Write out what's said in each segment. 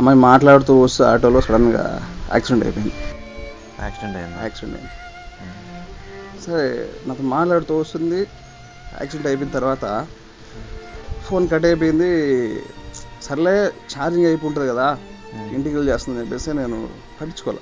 అమ్మాయి మాట్లాడుతూ వస్తూ ఆటోలో సడన్గా యాక్సిడెంట్ అయిపోయింది యాక్సిడెంట్ అయిందా యాక్సిడెంట్ అయింది సరే నాతో మాట్లాడుతూ వస్తుంది యాక్సిడెంట్ అయిపోయిన తర్వాత ఫోన్ కట్ అయిపోయింది సర్లే ఛార్జింగ్ అయిపోతుంది కదా ఇంటికి వెళ్ళి చేస్తుంది చెప్పేసి నేను పట్టించుకోలే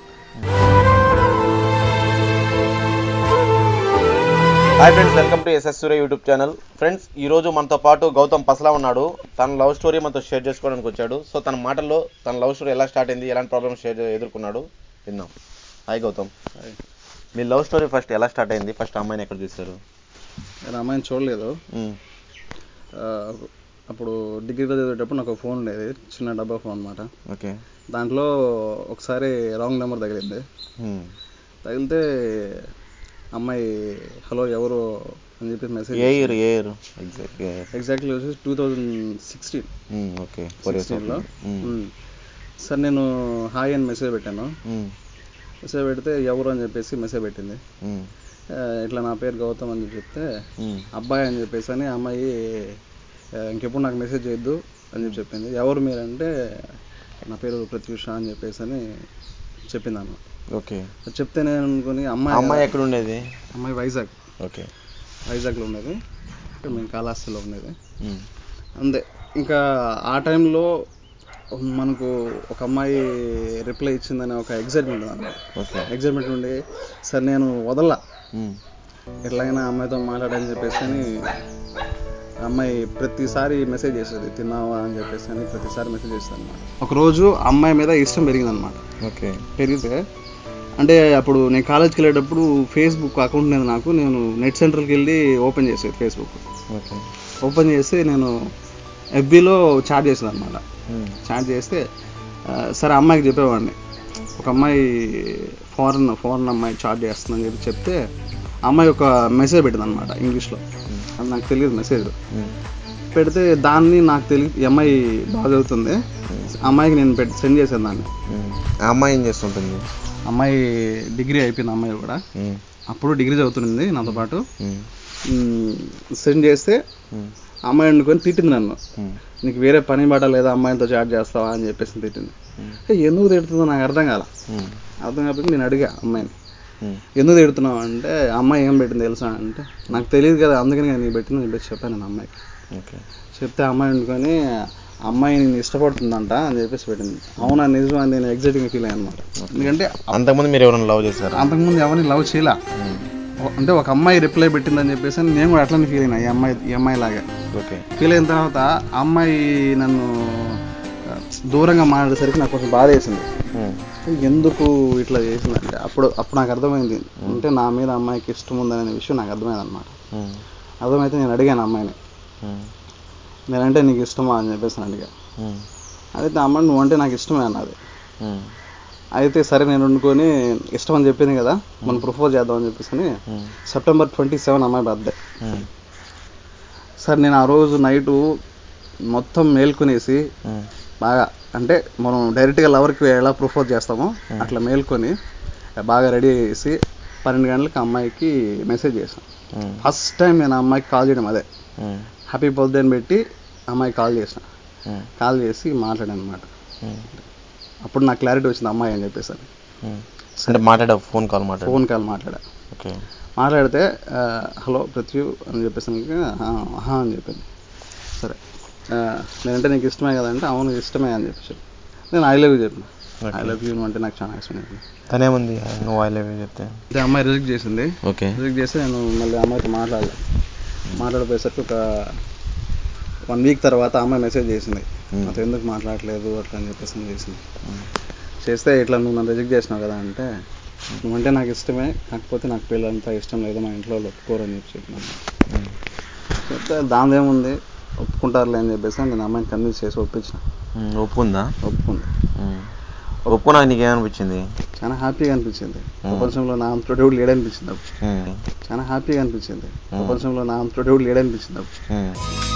hi friends welcome to SS Surya YouTube channel friends ఈ రోజు మనతో పాటు గౌతమ్ పసలా ఉన్నాడు తన లవ్ స్టోరీ మనతో షేర్ చేసుకోవడానికి వచ్చాడు సో తన మాటల్లో తన లవ్ స్టోరీ ఎలా స్టార్ట్ అయింది ఎలాంటి ప్రాబ్లమ్స్ షేర్ ఎదుర్కొన్నాడు విన్నాం హాయ్ గౌతమ్ మీ లవ్ స్టోరీ ఫస్ట్ ఎలా స్టార్ట్ అయింది ఫస్ట్ అమ్మాయిని ఎక్కడ చూశారు నేను అమ్మాయిని చూడలేదు మ్మ్. ఆ, అప్పుడు డిగ్రీలో చదివేటప్పుడు నాకు ఒక ఫోన్ ఉండేది చిన్న డబ్బా ఫోన్ అనమాట ఓకే దాంట్లో ఒకసారి రాంగ్ నెంబర్ తగిలింది మ్మ్. తగిలితే అమ్మాయి హలో ఎవరు అని చెప్పి message a year a year exact a year exactly వచ్చేసి two thousand sixteen okay four years సిక్స్టీన్లో సార్ నేను హాయ్ అని మెసేజ్ పెట్టాను మెసేజ్ పెడితే ఎవరు అని చెప్పేసి మెసేజ్ పెట్టింది ఆ, ఇట్లా నా పేరు గౌతమ్ అని చెప్పి చెప్తే అబ్బాయి అని చెప్పేసి అని అమ్మాయి ఆ, ఇంకెప్పుడు నాకు మెసేజ్ చేయొద్దు అని చెప్పి చెప్పింది ఎవరు మీరంటే నా పేరు ప్రత్యూష అని చెప్పేసి అని చెప్పింది అన్న ఓకే చెప్తే నేను అనుకుని అమ్మాయి అమ్మాయి ఎక్కడ ఉండేది అమ్మాయి వైజాగ్ ఓకే వైజాగ్లో ఉండేది ఇక్కడ మేము కాళహస్తిలో ఉండేది అంతే ఇంకా ఆ టైంలో మనకు ఒక అమ్మాయి రిప్లై ఇచ్చిందనే ఒక ఎగ్జైట్మెంట్ ఉంది ఓకే ఎగ్జైట్మెంట్ ఉండి సరే నేను వదల్లా ఎట్లాగైనా అమ్మాయితో మాట్లాడని చెప్పేసి అని అమ్మాయి ప్రతిసారి మెసేజ్ చేసేది తిన్నావా అని చెప్పేసి అని ప్రతిసారి మెసేజ్ చేస్తుంది అనమాట ఒకరోజు అమ్మాయి మీద ఇష్టం పెరిగింది అనమాట ఓకే పెరిగితే అంటే అప్పుడు నేను కాలేజ్కి వెళ్ళేటప్పుడు ఫేస్బుక్ అకౌంట్ లేదు నాకు నేను నెట్ సెంటర్కి వెళ్ళి ఓపెన్ చేసేది ఫేస్బుక్ ఓకే ఓపెన్ చేసి నేను ఎఫ్బీలో చాట్ చేసేది అనమాట చాట్ చేస్తే ఆ, సరే అమ్మాయికి చెప్పేవాడిని ఒక అమ్మాయి ఫారెన్ ఫారెన్ అమ్మాయి చాట్ చేస్తుందని చెప్పి చెప్తే అమ్మాయి ఒక మెసేజ్ పెట్టింది అనమాట ఇంగ్లీష్లో అది నాకు తెలియదు మెసేజ్ పెడితే దాన్ని నాకు తెలియ ఈ అమ్మాయి బాగా చదువుతుంది అమ్మాయికి నేను పెట్టి సెండ్ చేశాను దాన్ని ఆ అమ్మాయి ఏం చేస్తుంటుంది అమ్మాయి డిగ్రీ అయిపోయింది అమ్మాయి కూడా అప్పుడు డిగ్రీ చదువుతుంది నాతో పాటు సెండ్ చేస్తే అమ్మాయి వండుకొని తిట్టింది నన్ను నీకు వేరే పని బాట లేదా అమ్మాయితో చాట్ చేస్తావా అని చెప్పేసి తిట్టింది ఏ, ఎందుకు తిడుతుందో నాకు అర్థం కాల అర్థం కాకపోతే నేను అడిగా అమ్మాయిని ఎందుకు తిడుతున్నావు అంటే అమ్మాయి ఏం పెట్టింది తెలుసా అంటే నాకు తెలియదు కదా అందుకని నేను నీకు పెట్టింది చెప్పేసి చెప్పాను నేను అమ్మాయికి ఓకే చెప్తే అమ్మాయి వండుకొని అమ్మాయి నేను ఇష్టపడుతుందంట అని చెప్పేసి పెట్టింది అవునా నిజం అని నేను ఎగ్జైటింగ్ ఫీల్ అయ్యాను అనమాట ఎందుకంటే అంతకుముందు మీరు ఎవరైనా లవ్ చేశారా అంతకుముందు ఎవరిని లవ్ చేయలే అంటే ఒక అమ్మాయి రిప్లై పెట్టిందని చెప్పేసి నేను కూడా అట్లనే ఫీల్ అయినా ఈ అమ్మాయి ఈ అమ్మాయి లాగా ఓకే ఫీల్ అయిన తర్వాత ఆ అమ్మాయి నన్ను ఆ, దూరంగా మాట్లాడేసరికి నాకు కొంచెం బాధ వేసింది ఎందుకు ఇట్లా చేసిందంటే అప్పుడు అప్పుడు నాకు అర్థమైంది అంటే నా మీద అమ్మాయికి ఇష్టం ఉందనే విషయం నాకు అర్థమైంది అనమాట అర్థమైతే నేను అడిగాను అమ్మాయిని నేనంటే నీకు ఇష్టమా అని చెప్పేసి నేను అడిగా అయితే ఆ అమ్మాయి నువ్వు అంటే నాకు ఇష్టమే అన్నది అయితే సరే నేను వండుకొని ఇష్టం అని చెప్పింది కదా మనం ప్రపోజ్ చేద్దాం అని చెప్పేసి అని సెప్టెంబర్ ట్వంటీ సెవెన్ అమ్మాయి బర్త్డే సార్ నేను ఆ రోజు నైటు మొత్తం మేల్కొనేసి బాగా అంటే మనం డైరెక్ట్గా లవర్కి ఎలా ప్రపోజ్ చేస్తామో అట్లా మేల్కొని బాగా రెడీ చేసి పన్నెండు గంటలకు అమ్మాయికి మెసేజ్ చేశాను ఫస్ట్ టైం నేను ఆ అమ్మాయికి కాల్ చేయడం అదే హ్యాపీ బర్త్డే అని పెట్టి అమ్మాయికి కాల్ చేసిన కాల్ చేసి మాట్లాడాను అనమాట అప్పుడు నాకు క్లారిటీ వచ్చింది అమ్మాయి అని చెప్పేసి అని. అంటే మాట్లాడా ఫోన్ కాల్ మాట్లాడు ఫోన్ కాల్ మాట్లాడా ఓకే మాట్లాడితే ఆ, హలో పృథ్వీ అని చెప్పేసి ఆహా అని చెప్పింది సరే ఆ, నేనంటే నీకు ఇష్టమే కదంటే అవును ఇష్టమే అని చెప్పేసి నేను ఐ లవ్ యూ చెప్పిన ఐ లవ్ యూ అంటే నాకు చాలా ఇష్టం అయింది తనేముంది నువ్వు ఐ లవ్ చెప్తే అయితే అమ్మాయి రిజెక్ట్ చేసింది ఓకే రిజెక్ట్ చేస్తే నేను మళ్ళీ అమ్మాయితో మాట్లాడలేదు మాట్లాడిపోయేసరికి ఒక వన్ వీక్ తర్వాత అమ్మాయి మెసేజ్ చేసింది నాతో ఎందుకు మాట్లాడలేదు అట్లా అని చెప్పేసి అని చేసింది చేస్తే ఇట్లా నువ్వు నన్ను రిజెక్ట్ చేసినావు కదా అంటే నువ్వంటే నాకు ఇష్టమే కాకపోతే నాకు పిల్లలంతా ఇష్టం లేదు మా ఇంట్లో వాళ్ళు ఒప్పుకోరు అని చెప్పి చెప్పినాను చెప్తే దానిదేముంది ఒప్పుకుంటారులే అని చెప్పేసి నేను అమ్మాయిని కన్విన్స్ చేసి ఒప్పించిన ఒప్పుకుందా ఒప్పుకుంది ఒప్పుకున్నా నీకేమనిపించింది చాలా హ్యాపీగా అనిపించింది ప్రపంచంలో నా అంతటి ఎవడు లేడనిపించింది అప్పుడు చాలా హ్యాపీగా అనిపించింది ప్రపంచంలో నా అంతటి ఎవడు లేడనిపించింది అప్పుడు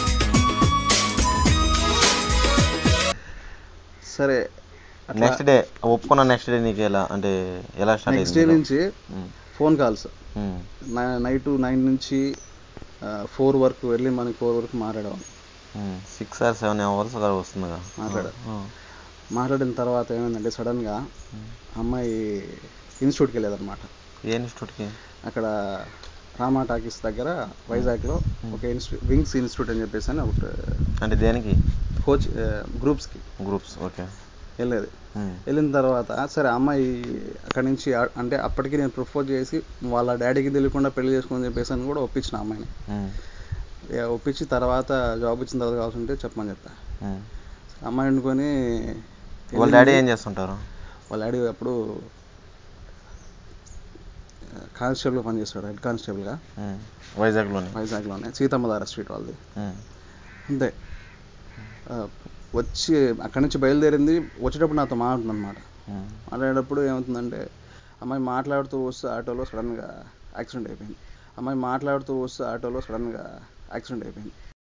సరే నెక్స్ట్ డే ఒప్పుకున్న నెక్స్ట్ డే నీకు ఎలా అంటే ఎలా స్టార్ట్ నెక్స్ట్ డే అయింది నుంచి ఫోన్ కాల్స్ నైట్ నైన్ నుంచి ఫోర్ వరకు ఎర్లీ మార్నింగ్ ఫోర్ వరకు మాట్లాడేవాళ్ళం సిక్స్ ఆర్ సెవెన్ అవర్స్ అలా వస్తుందిగా మాట్లాడారు మాట్లాడిన తర్వాత ఏమైందంటే సడన్గా అమ్మాయి ఇన్స్టిట్యూట్కి వెళ్ళేదన్నమాట ఏ ఇన్స్టిట్యూట్కి అక్కడ రామా టాకీస్ దగ్గర వైజాగ్లో ఒక ఇన్స్టిట్యూట్ వింగ్స్ ఇన్స్టిట్యూట్ అని చెప్పేసి అని ఒకటి అంటే దేనికి కోచ్ గ్రూప్స్కి గ్రూప్స్ ఓకే వెళ్ళేది వెళ్ళిన తర్వాత సరే అమ్మాయి అక్కడి నుంచి ఆ- అంటే అప్పటికి నేను ప్రపోజ్ చేసి వాళ్ళ డాడీకి తెలియకుండా పెళ్లి చేసుకుని చెప్పేసి అని కూడా ఒప్పించిన అమ్మాయిని ఏ, ఒప్పించి తర్వాత జాబ్ ఇచ్చిన తర్వాత కావాల్సి ఉంటే చెప్పమని చెప్పా అమ్మాయి అనుకొని వాళ్ళ డాడీ ఏం చేస్తుంటారు వాళ్ళ డాడీ అప్పుడు కానిస్టేబుల్గా పనిచేస్తాడు హెడ్ కానిస్టేబుల్గా ఉమ్. వైజాగ్లోని వైజాగ్లోనే సీతమ్మధార స్ట్రీట్ వాళ్ళది ఉమ్. అంతే ఆ, వచ్చి అక్కడి నుంచి బయలుదేరింది వచ్చేటప్పుడు నాతో మాట్లాడుతుంది అనమాట ఉమ్. మాట్లాడేటప్పుడు ఏమవుతుందంటే అమ్మాయి మాట్లాడుతూ వస్తే ఆటోలో సడన్గా యాక్సిడెంట్ అయిపోయింది అమ్మాయి మాట్లాడుతూ వస్తే ఆటోలో సడన్గా యాక్సిడెంట్ అయిపోయింది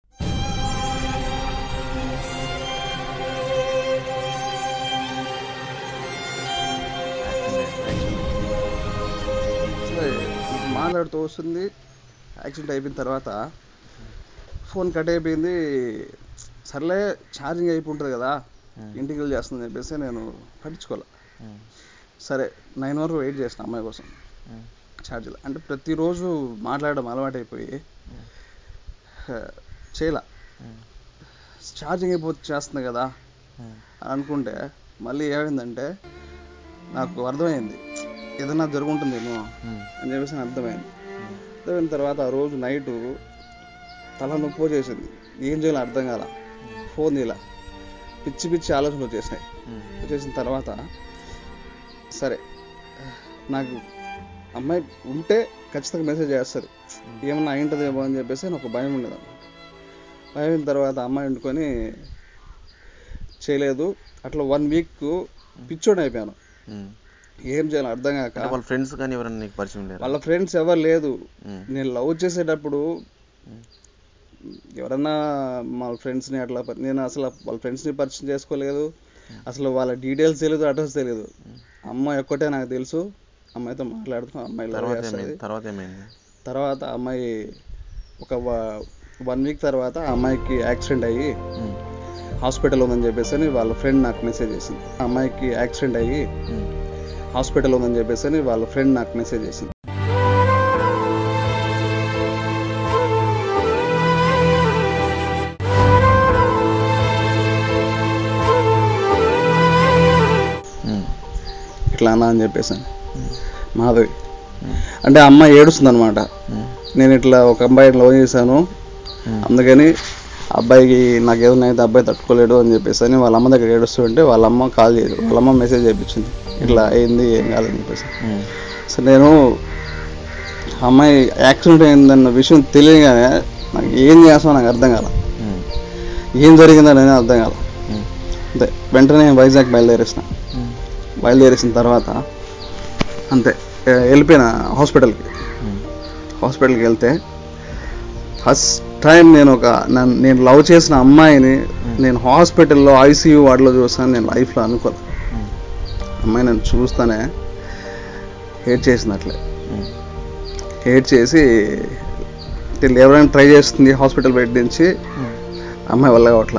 సరే, మాట్లాడుతూ వస్తుంది యాక్సిడెంట్ అయిపోయిన తర్వాత ఫోన్ కట్ అయిపోయింది సర్లే ఛార్జింగ్ అయిపోయి ఉంటుంది కదా ఉమ్. ఇంటికి వెళ్ళి చేస్తుందని చెప్పేసి నేను పట్టించుకోలే ఉమ్. సరే నైన్ వరకు వెయిట్ చేసిన అమ్మాయి కోసం ఉమ్. ఛార్జీలు అంటే ప్రతిరోజు మాట్లాడడం అలవాటైపోయి హ, చేయలా ఉమ్. ఛార్జింగ్ అయిపోతే చేస్తుంది కదా ఉమ్. అని అనుకుంటే మళ్ళీ ఏమైందంటే నాకు అర్థమైంది ఏదైనా జరుగుంటుందేమో ఉమ్. అని చెప్పేసి నాకు అర్థమైంది అర్థమైన తర్వాత ఆ రోజు నైటు తల నొప్పి చేసింది ఏం చేయాలో అర్థం కాల ఫోన్ ఇలా పిచ్చి పిచ్చి ఆలోచనలు వచ్చేసినాయి ఉమ్. వచ్చేసిన తర్వాత సరే నాకు అమ్మాయి ఉంటే ఖచ్చితంగా మెసేజ్ చేస్తుంది ఏమన్నా అయింటుందేమో అని చెప్పేసి నాకు ఒక భయం ఉండదు భయం అయిన తర్వాత అమ్మాయి వండుకొని చేయలేదు అట్లా వన్ వీక్ పిచ్చోడు అయిపోయాను ఉమ్. ఏం చేయాలో అర్థం కాక అంటే వాళ్ళ ఫ్రెండ్స్ కానీ ఎవరైనా నీకు పరిచయం లేరు వాళ్ళ ఫ్రెండ్స్ ఎవరు లేదు ఉమ్. నేను లవ్ చేసేటప్పుడు ఉమ్. ఎవరన్నా మా ఫ్రెండ్స్ని అట్లా ప- నేను అసలు వాళ్ళ ఫ్రెండ్స్ని పరిచయం చేసుకోలేదు అసలు వాళ్ళ డీటెయిల్స్ తెలియదు అడ్రస్ తెలియదు అమ్మాయి ఒక్కటే నాకు తెలుసు అమ్మాయితో మాట్లాడుతున్నాం అమ్మాయి లవ్ తర్వాత చేస్తుంది ఏమైంది తర్వాత ఏమైంది తర్వాత అమ్మాయి ఒక వన్ వీక్ తర్వాత ఆ అమ్మాయికి యాక్సిడెంట్ అయ్యి ఉమ్. హాస్పిటల్ ఉందని చెప్పేసి అని వాళ్ళ ఫ్రెండ్ నాకు మెసేజ్ చేసింది ఆ అమ్మాయికి యాక్సిడెంట్ అయ్యి ఉమ్. హాస్పిటల్ ఉందని చెప్పేసి అని వాళ్ళ ఫ్రెండ్ నాకు మెసేజ్ చేసింది ఉమ్. ఇట్లా అన్నా అని చెప్పేసి ఉమ్. మాధవి ఉమ్. అంటే ఆ అమ్మాయి ఏడుస్తుంది అనమాట ఉమ్. నేను ఇట్లా ఒక అబ్బాయిని లవ్ చేశాను ఉమ్. అందుకని అబ్బాయికి నాకు ఏదైనా అయితే అబ్బాయి తట్టుకోలేడు అని చెప్పేసి అని వాళ్ళ అమ్మ దగ్గర ఏడుస్తుంటే వాళ్ళ అమ్మ కాల్ చేయదు వాళ్ళ అమ్మ మెసేజ్ చేయించింది ఇట్లా అయింది ఏం కాదని చెప్పేసి ఉమ్. సో నేను ఆ అమ్మాయి యాక్సిడెంట్ అయిందన్న విషయం తెలియగానే నాకు ఏం చేస్తామో నాకు అర్థం కాల ఉమ్. ఏం జరిగిందని అర్థం కాల ఉమ్. అంతే వెంటనే వైజాగ్ బయలుదేరేసిన ఉమ్. బయలుదేరేసిన తర్వాత అంతే ఏ- వెళ్ళిపోయిన హాస్పిటల్కి ఉమ్. హాస్పిటల్కి వెళ్తే ఫస్ట్ టైం నేను ఒక నన్ను నేను లవ్ చేసిన అమ్మాయిని నేను హాస్పిటల్లో ఐసీయూ వార్డులో చూస్తాను నేను లైఫ్లో అనుకోను ఉమ్. అమ్మాయి నన్ను చూస్తానే హేట్ చేసినట్లే ఉమ్. హేట్ చేసి వీళ్ళు ఎవరైనా ట్రై చేస్తుంది హాస్పిటల్ బెడ్ నుంచి ఉమ్. అమ్మాయి వల్ల అట్లా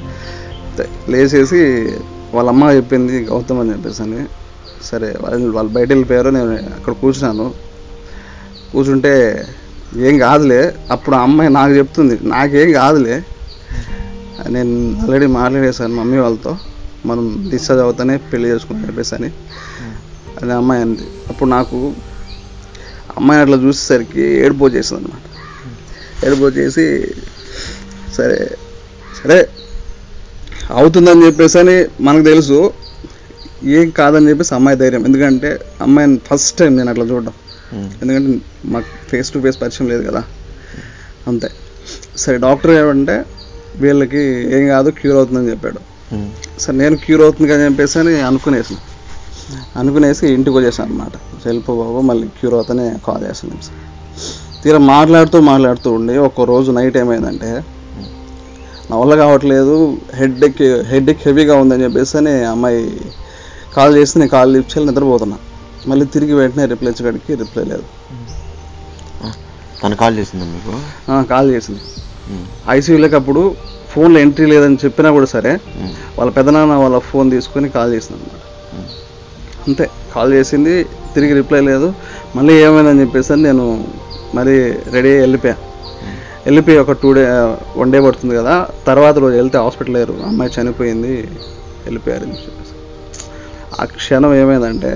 లేచేసి వాళ్ళ అమ్మ చెప్పింది గౌతమ్ అని చెప్పేసి అని సరే వాళ్ళు వాళ్ళు బయట వెళ్ళిపోయారు నేను అక్కడ కూర్చున్నాను కూర్చుంటే ఏం కాదులే అప్పుడు ఆ అమ్మాయి నాకు చెప్తుంది నాకేం కాదులే నేను ఆల్రెడీ మాట్లాడేశాను మమ్మీ వాళ్ళతో మనం డిశ్చార్జ్ అవుతానే పెళ్లి చేసుకుని చెప్పేసి అని అని అమ్మాయి అంది అప్పుడు నాకు అమ్మాయి అట్లా చూసేసరికి ఏడుపు వచ్చేసింది అనమాట ఏడుపు వచ్చేసి సరే సరే అవుతుందని చెప్పేసి అని మనకు తెలుసు ఏం కాదని చెప్పేసి అమ్మాయి ధైర్యం ఎందుకంటే అమ్మాయిని ఫస్ట్ టైం నేను అట్లా చూడడం ఉమ్. ఎందుకంటే మాకు ఫేస్ టు ఫేస్ పరిచయం లేదు కదా అంతే సరే డాక్టర్ ఏమంటే వీళ్ళకి ఏం కాదు క్యూర్ అవుతుందని చెప్పాడు ఉమ్. సరే నేను క్యూర్ అవుతుంది కదా చెప్పేసి అని అనుకునేసిన అనుకునేసి ఇంటికి వచ్చేసాను అనమాట వెళ్ళిపో బాబు మళ్ళీ క్యూర్ అవుతానే కాల్ చేస్తాను సార్ తీరా మాట్లాడుతూ మాట్లాడుతూ ఉండి ఒక రోజు నైట్ ఏమైందంటే నా వల్ల కావట్లేదు హెడ్ ఎక్ హెడ్ ఎక్ హెవీగా ఉందని చెప్పేసి అని అమ్మాయి కాల్ చేస్తే నేను కాల్ లిఫ్ట్ చేయాలి నిద్రపోతున్నా మళ్ళీ తిరిగి వెంటనే రిప్లై ఇచ్చడానికి రిప్లై లేదు ఆ, తను కాల్ చేసిందా మీకు ఆ, కాల్ చేసింది ఉమ్. ఐసీయూలోకి అప్పుడు ఫోన్లో ఎంట్రీ లేదని చెప్పినా కూడా సరే వాళ్ళ పెదనాన్న వాళ్ళ ఫోన్ తీసుకొని కాల్ చేసింది అనమాట అంతే కాల్ చేసింది తిరిగి రిప్లై లేదు మళ్ళీ ఏమైందని చెప్పేసి అని నేను మరి రెడీ అయ్యి వెళ్ళిపోయా వెళ్ళిపోయి ఒక టూ డే వన్ డే పడుతుంది కదా తర్వాత రోజు వెళ్తే హాస్పిటల్ లేరు అమ్మాయి చనిపోయింది వెళ్ళిపోయారు అని చెప్పేసి ఆ క్షణం ఏమైందంటే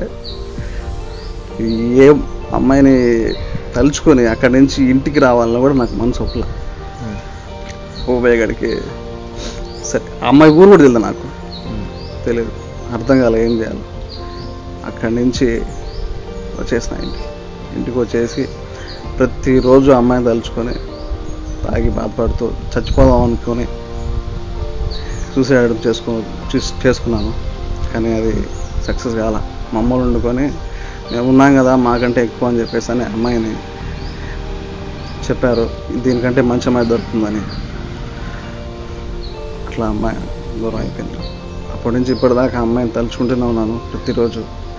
ఏ అమ్మాయిని తలుచుకొని అక్కడి నుంచి ఇంటికి రావాలన్నా కూడా నాకు మనసు ఒప్పల ఓబేగడికి సరే ఆ అమ్మాయి ఊరు కూడా తెలియదు నాకు తెలియదు అర్థం కాలే ఏం చేయాలి అక్కడి నుంచి వచ్చేసిన ఇంటికి ఇంటికి వచ్చేసి ప్రతిరోజు అమ్మాయిని తలుచుకొని తాగి బాధపడుతూ చచ్చిపోదాం అనుకొని సూసైడ్ చేసుకో చూస్- చేసుకున్నాను కానీ అది సక్సెస్ కాల మమ్మల్ని వండుకొని మేము ఉన్నాం కదా మాకంటే ఎక్కువ అని చెప్పేసి అని అమ్మాయిని చెప్పారు దీనికంటే మంచి అమ్మాయి దొరుకుతుందని అట్లా అమ్మాయి దూరం అయిపోయింది అప్పటి నుంచి ఇప్పటిదాకా ఆ అమ్మాయిని తలుచుకుంటూనే ఉన్నాను ప్రతిరోజు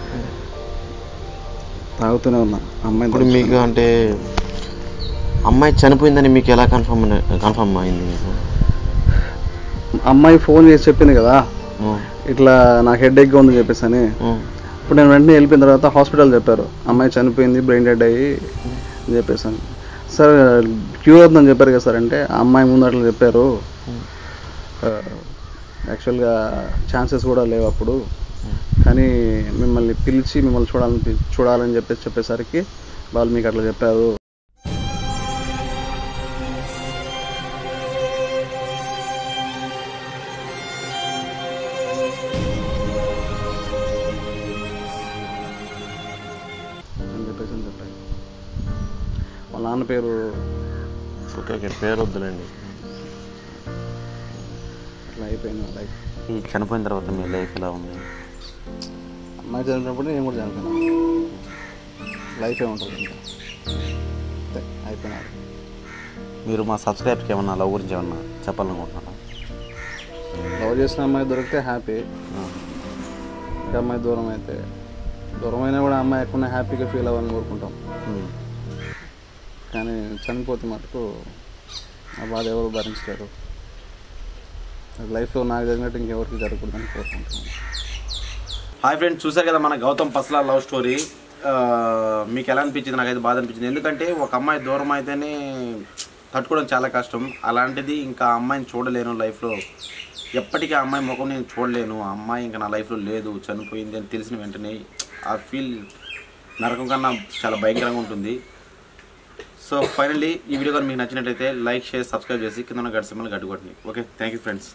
తాగుతూనే ఉన్నా అమ్మాయిని ఇప్పుడు మీకు తలుచుకుని. అంటే అమ్మాయి చనిపోయిందని మీకు ఎలా కన్ఫర్మ్ కన్ఫర్మ్ అయింది మీకు అమ్మాయి ఫోన్ చేసి చెప్పింది కదా ఉం, ఇట్లా నాకు హెడ్ ఎక్గా ఉందని చెప్పేసి అని ఉం, ఇప్పుడు నేను వెంటనే వెళ్ళిపోయిన తర్వాత హాస్పిటల్ చెప్పారు అమ్మాయి చనిపోయింది బ్రెయిన్ డెడ్ అయ్యి అని చెప్పేసి అని సార్ క్యూర్ అవుతుందని చెప్పారు కదా సార్ అంటే ఆ అమ్మాయి ముందు అట్లా చెప్పారు యాక్చువల్గా ఛాన్సెస్ కూడా లేవు అప్పుడు కానీ మిమ్మల్ని పిలిచి మిమ్మల్ని చూడాలని పి- చూడాలని చెప్పేసి చెప్పేసరికి వాళ్ళు మీకు అట్లా చెప్పారు అని చెప్పేసి అని చెప్పారు వాళ్ళ నాన్న పేరు ఓకే ఓకే పేరు వద్దులేండి అట్లా అయిపోయింది లైఫ్ ఈ చనిపోయిన తర్వాత మీ లైఫ్ ఎలా ఉంది అమ్మాయి చదివినప్పుడు నేను కూడా చనిపోయినా లైఫ్ ఏముంటుంది ఇంకా అంతే అయిపోయినారు మీరు మా సబ్స్క్రైబ్కి ఏమన్నా లవ్ గురించి ఏమన్నా చెప్పాలనుకుంటున్నారా లవ్ చేసిన అమ్మాయి దొరికితే హ్యాపీ ఉం, ఇంకా అమ్మాయి దూరం అయితే దూరం అయినా కూడా అమ్మాయి ఎక్కడ హ్యాపీగా ఫీల్ అవ్వాలని కోరుకుంటాం ఉం. కానీ చనిపోతే మటుకు ఆ బాధ ఎవరు భరించలేరు లైఫ్లో నాకు జరిగినట్టు ఇంకెవరికి జరగకూడదని కోరుకుంటున్నాను హాయ్ ఫ్రెండ్స్ చూసారు కదా మన గౌతమ్ పస్లా లవ్ స్టోరీ ఆ, మీకు ఎలా అనిపించింది నాకైతే బాధ అనిపించింది ఎందుకంటే ఒక అమ్మాయి దూరం అయితేనే తట్టుకోవడం చాలా కష్టం అలాంటిది ఇంకా ఆ అమ్మాయిని చూడలేను లైఫ్లో ఎప్పటికీ ఆ అమ్మాయి ముఖం నేను చూడలేను ఆ అమ్మాయి ఇంకా నా లైఫ్లో లేదు చనిపోయింది అని తెలిసిన వెంటనే ఆ ఫీల్ నరకం కన్నా చాలా భయంకరంగా ఉంటుంది సో ఫైనల్లీ ఈ వీడియో కానీ మీకు నచ్చినట్టయితే లైక్ షేర్ సబ్స్క్రైబ్ చేసి కింద ఉన్న గడిసిమల్ని గడ్డుకొట్టండి ఓకే థ్యాంక్ యూ ఫ్రెండ్స్